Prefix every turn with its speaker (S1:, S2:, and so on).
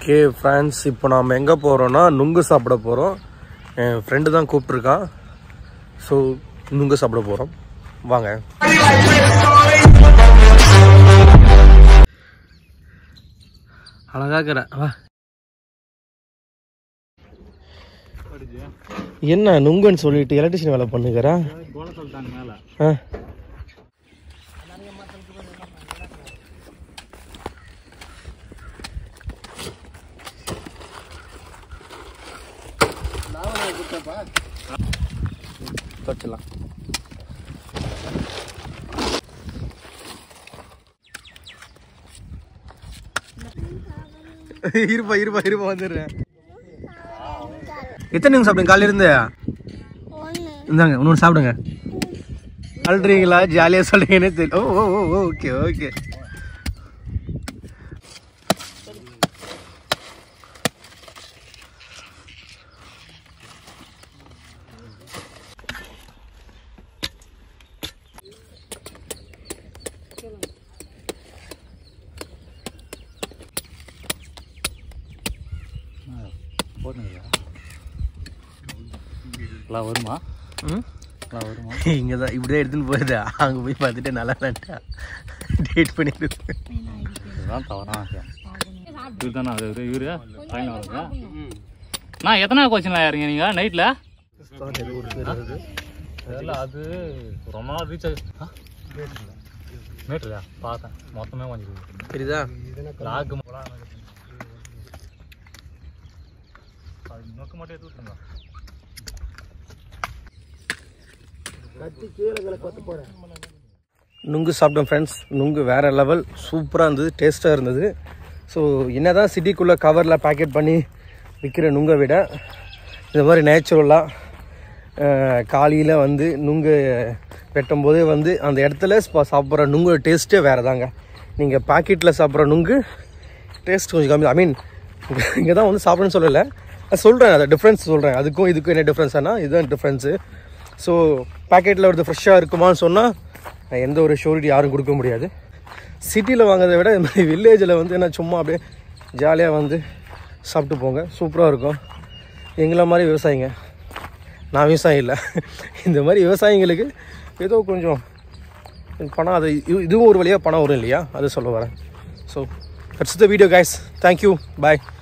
S1: okay friends இப்போ நாம் எங்கே போகிறோன்னா நுங்கு சாப்பிட போகிறோம் என் ஃப்ரெண்டு தான் கூப்பிட்ருக்கான் ஸோ நுங்கு சாப்பிட போகிறோம் வாங்க அழகாக்கிற வா என்ன நுங்குன்னு சொல்லிட்டு எலக்ட்ரிஷியன் வேலை பண்ணுகிறா ஆ வச்சிடலாம் இருப்பா இருப்பா இருப்பா வந்துடுறேன் எத்தனை நிமிஷம் சாப்பிடுங்க காலையில இருந்து இந்தாங்க இன்னொன்று சாப்பிடுங்க அழுறீங்களா ஜாலியாக சொல்றீங்கன்னே தெரியும் ஓ ஓ ஓ ஓகே ஓகே
S2: எல்லாம் வருமா
S1: ம்
S2: எல்லாம் வருமா
S1: இங்கே தான் இப்படியே எடுத்துன்னு போயிருது அங்கே போய் பார்த்துட்டு நல்லா இல்லைன்ட்டா டேட் பண்ணிட்டு
S2: இதுதான் தவறான விஷயம் இவர் தானே அது இது இவரு ஃபைனல் வருங்க நான் எத்தனை கொஸ்டின்ல இறங்க நீங்க நைட்ல தெரியல அது ரொம்ப நாள் ரீச் ஆகி மீட்டர்லையா பார்த்தேன் மொத்தமே கொஞ்சம்
S1: தெரியுதா
S2: லாக்கு அது நோக்க மட்டும் எடுத்து விட்டுருங்க
S1: நுங்கு சாப்பிட்டோம் ஃப்ரெண்ட்ஸ் நுங்கு வேறு லெவல் சூப்பராக இருந்தது டேஸ்ட்டாக இருந்தது ஸோ என்ன தான் சிட்டிக்குள்ளே கவரில் பேக்கெட் பண்ணி விற்கிற நுங்கை விட இந்த மாதிரி நேச்சுரலாக காலையில் வந்து நுங்கு வெட்டும் போதே வந்து அந்த இடத்துல ஸ்ப- சாப்பிட்ற நுங்கு டேஸ்ட்டே வேறு தாங்க நீங்கள் பாக்கெட்டில் சாப்பிட்ற நுங்கு டேஸ்ட் கொஞ்சம் கம்மி ஐ மீன் இங்கே தான் வந்து சாப்பிடணும்னு சொல்லலை நான் சொல்கிறேன் அதை டிஃப்ரென்ஸ் சொல்கிறேன் அதுக்கும் இதுக்கும் என்ன டிஃப்ரென்ஸ்னா இதுதான் டிஃப்ரென்ஸு ஸோ பாக்கெட்டில் வருது ஃப்ரெஷ்ஷாக இருக்குமான்னு சொன்னால் எந்த ஒரு ஷூரிட்டி யாரும் கொடுக்க முடியாது சிட்டியில் வாங்குறதை விட இந்த மாதிரி வில்லேஜில் வந்து என்ன சும்மா அப்படியே ஜாலியாக வந்து சாப்பிட்டு போங்க சூப்பராக இருக்கும் எங்களை மாதிரி விவசாயிங்க நான் விவசாயி இல்லை இந்த மாதிரி விவசாயிங்களுக்கு ஏதோ கொஞ்சம் பணம் அது இது- இதுவும் ஒரு வழியாக பணம் வரும் இல்லையா அது சொல்ல வரேன் so that's the video guys thank you bye